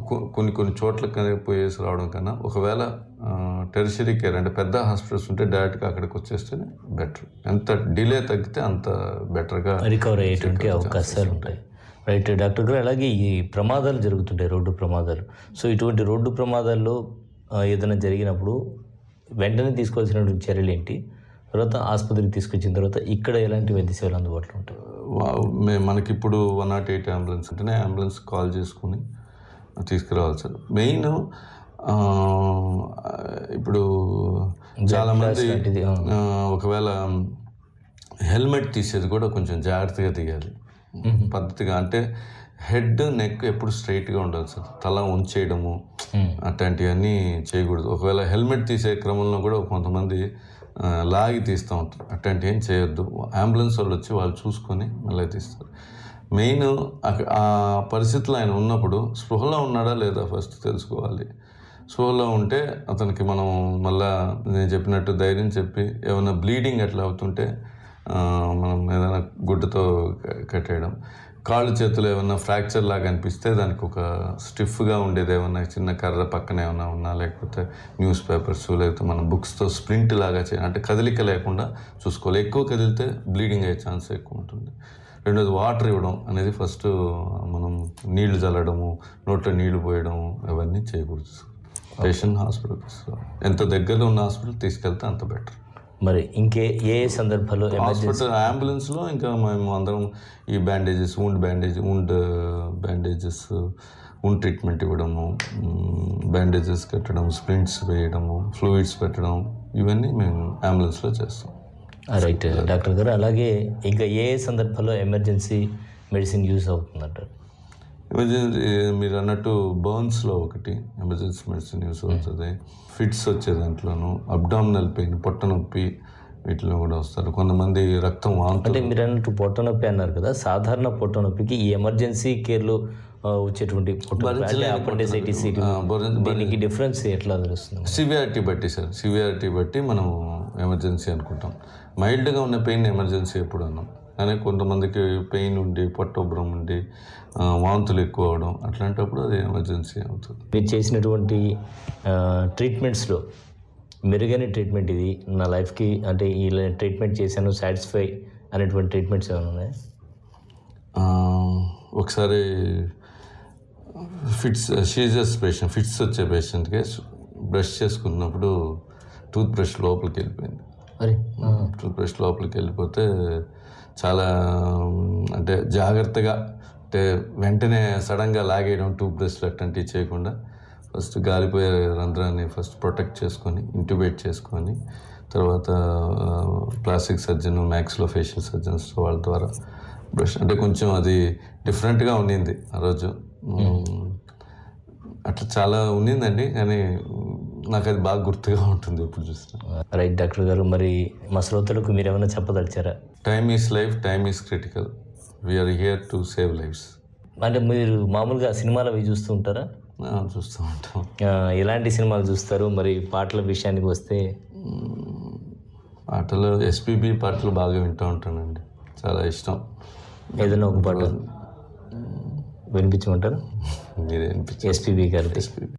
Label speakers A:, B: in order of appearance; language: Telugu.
A: కొ- కొన్ని కొన్ని చోట్ల పోయేసి రావడం కన్నా ఒకవేళ టెరిషరీ కేర్ అంటే పెద్ద హాస్పిటల్స్ ఉంటే డైరెక్ట్గా అక్కడికి వచ్చేస్తేనే బెటర్ ఎంత డిలే తగ్గితే అంత బెటర్గా
B: రికవర్ అయ్యేటువంటి అవకాశాలు ఉంటాయి రైట్ డాక్టర్ గారు అలాగే ఈ ప్రమాదాలు జరుగుతుంటాయి రోడ్డు ప్రమాదాలు సో ఇటువంటి రోడ్డు ప్రమాదాల్లో ఆ, ఏదైనా జరిగినప్పుడు వెంటనే తీసుకోవాల్సినటువంటి చర్యలు ఏంటి తర్వాత ఆసుపత్రికి తీసుకొచ్చిన తర్వాత ఇక్కడ ఎలాంటి వైద్య సేవలు అందుబాటులో ఉంటాయి
A: వా- మే- మనకి ఇప్పుడు వన్ నాట్ ఎయిట్ అంబులెన్స్ ఉంటేనే అంబులెన్స్ కాల్ చేసుకుని తీసుకురావాలి సార్ మెయిన్ ఇప్పుడు చాలా మంది
B: లాంటిది, ఆ.
A: ఆ, ఒకవేళ హెల్మెట్ తీసేది కూడా కొంచెం జాగ్రత్తగా తీయాలి పద్ధతిగా అంటే హెడ్ నెక్ ఎప్పుడు స్ట్రైట్గా ఉండాలి సార్ తల ఉంచేయడము అట్లాంటివన్నీ చేయకూడదు ఒకవేళ హెల్మెట్ తీసే క్రమంలో కూడా కొంతమంది ఆ, లాగి తీస్తూ ఉంటారు అట్లాంటివి ఏం చేయొద్దు అంబులెన్స్ వాళ్ళు వచ్చి వాళ్ళు చూసుకొని మళ్ళీ తీస్తారు మెయిన్ అక- ఆ పరిస్థితిలో ఆయన ఉన్నప్పుడు స్పృహలో ఉన్నాడా లేదా ఫస్ట్ తెలుసుకోవాలి స్పృహలో ఉంటే అతనికి మనం మళ్ళా నేను చెప్పినట్టు ధైర్యం చెప్పి ఏమైనా బ్లీడింగ్ అట్లా అవుతుంటే ఆ, మనం ఏదైనా గుడ్డతో క- కట్టేయడం కాళ్ళు చేతులు ఏమన్నా ఫ్రాక్చర్ లాగా అనిపిస్తే దానికి ఒక స్టిఫ్గా ఉండేది ఏమన్నా చిన్న కర్ర పక్కన ఏమన్నా ఉన్నా లేకపోతే న్యూస్ పేపర్స్ లేకపోతే మన బుక్స్తో స్ప్రింట్ లాగా చేయాలి అంటే కదలిక లేకుండా చూసుకోవాలి ఎక్కువ కదిలితే బ్లీడింగ్ అయ్యే ఛాన్స్ ఎక్కువ ఉంటుంది రెండోది వాటర్ ఇవ్వడం అనేది ఫస్ట్ మనం నీళ్లు చల్లడము నోట్లో నీళ్లు పోయడం అవన్నీ చేయకూడదు పేషెంట్ హాస్పిటల్ తీసుకోవాలి ఎంత దగ్గరలో ఉన్న హాస్పిటల్ తీసుకెళ్తే అంత బెటర్
B: మరి ఇంకే ఏ ఏ సందర్భాల్లో ఎమర్జెన్సీ
A: హాస్పిటల్ అంబులెన్స్లో ఇంకా మేము అందరం ఈ bandages wound bandage wound bandages wound treatment ఇవ్వడము బ్యాండేజెస్ కట్టడం స్ప్రింట్స్ వేయడము ఫ్లూయిడ్స్ పెట్టడం ఇవన్నీ మేము అంబులెన్స్లో చేస్తాం
B: రైట్ డాక్టర్ గారు అలాగే ఇంకా ఏ ఏ సందర్భాల్లో ఎమర్జెన్సీ మెడిసిన్ యూస్ అవుతుందంటారు
A: ఎమర్జెన్సీ మీరు అన్నట్టు బర్న్స్లో ఒకటి ఎమర్జెన్సీ మెడిసిన్ యూస్ అవుతుంది ఫిట్స్ వచ్చే దాంట్లోనూ అబ్డామినల్ పెయిన్ పొట్ట నొప్పి వీటిలో కూడా వస్తారు కొంతమంది రక్తం వాంతులు
B: అంటే మీరు అన్నట్టు పొట్ట నొప్పి అన్నారు కదా సాధారణ పొట్ట నొప్పికి ఈ ఎమర్జెన్సీ కేర్లో ఆ, వచ్చేటువంటి పొట్ట నొప్పి అంటే అపెండిసైటిస్ దీనికి డిఫరెన్స్ ఎట్లా తెలుస్తుంది
A: సివియారిటీ బట్టి సార్ సివియారిటీ బట్టి మనం ఎమర్జెన్సీ అనుకుంటాం మైల్డ్గా ఉన్న పెయిన్ ఎమర్జెన్సీ ఎప్పుడు అన్నాం కానీ కొంతమందికి పెయిన్ ఉండి పొట్టొబ్బరం ఉండి ఆ, వాంతులు ఎక్కువ అవడం అట్లాంటప్పుడు అది ఎమర్జెన్సీ అవుతుంది
B: మీరు చేసినటువంటి ట్రీట్మెంట్స్లో మెరుగైన ట్రీట్మెంట్ ఇది నా లైఫ్కి అంటే ఈ ట్రీట్మెంట్ చేశాను సాటిస్ఫై అనేటువంటి ట్రీట్మెంట్స్ ఏమైనా ఉన్నాయా
A: ఆ, ఒకసారి ఫిట్స్ షీజర్స్ పేషెంట్ ఫిట్స్ వచ్చే పేషెంట్కి బ్రష్ చేసుకున్నప్పుడు టూత్ బ్రష్ లోపలికి వెళ్ళిపోయింది
B: అరే
A: టూత్ బ్రష్ లోపలికి వెళ్ళిపోతే చాలా ఉమ్, అంటే జాగ్రత్తగా అంటే వెంటనే సడన్గా లాగేయడం టూత్ బ్రష్లు అట్లాంటివి చేయకుండా ఫస్ట్ గాలిపోయే రంధ్రాన్ని ఫస్ట్ ప్రొటెక్ట్ చేసుకొని ఇంట్యుబేట్ చేసుకొని తర్వాత plastic surgeon maxillofacial surgeons వాళ్ళ ద్వారా బ్రష్ అంటే కొంచెం అది డిఫరెంట్గా ఉండింది ఆ రోజు ఉమ్, అట్లా చాలా ఉండిందండి కానీ ఉమ్, నాకు అది బాగా గుర్తుగా ఉంటుంది ఎప్పుడు చూసినా
B: రైట్ డాక్టర్ గారు మరి మా శ్రోతలకు మీరు ఏమైనా చెప్పదలిచారా
A: time is life time is critical we are here to save lifes
B: అంటే మీరు మామూలుగా సినిమాలు అవి చూస్తూ ఉంటారా
A: చూస్తూ ఉంటాం
B: ఆ, ఎలాంటి సినిమాలు చూస్తారు మరి పాటల విషయానికి వస్తే
A: పాటలు ఎస్పీబీ పాటలు బాగా వింటూ ఉంటానండి చాలా ఇష్టం
B: ఏదైనా ఒక పాట వినిపించమంటారు
A: మీరే అనిపించి
B: ఎస్పీబీ గారికి
A: ఎస్పీబీ